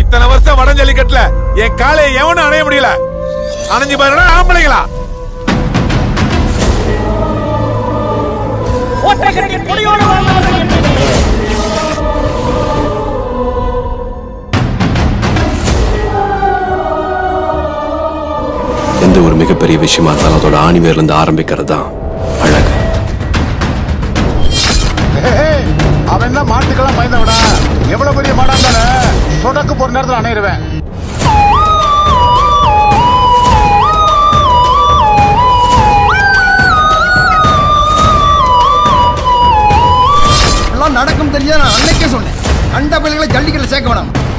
இத்தனை வருஷம் வட ஜல்லிக்கட்டுல என் காலையை எவனும் அணைய முடியல அணைஞ்சு பாருடா ஆம்பளைங்களா ஒட்டகத்தை கொடியோடு வாழ்ந்தவர்கள் என்பது எந்த ஒரு மிகப்பெரிய விஷயமா இருந்தாலும் அதோட ஆணிவேர்ல இருந்து ஆரம்பிக்கிறது தான் அழகு அவன் தான் மாட்டுக்கெல்லாம் பயந்தவடா எவ்வளவு பெரிய மாடா இருந்தாலும் சொடக்கு போற நேரத்துல அணையிடுவேன் எல்லாம் நடக்கும் தெரிஞ்சா நான் அன்னைக்கே சொன்னேன் கண்ட பிள்ளைகளை ஜல்லிக்கட்டில் சேர்க்க வேணாம்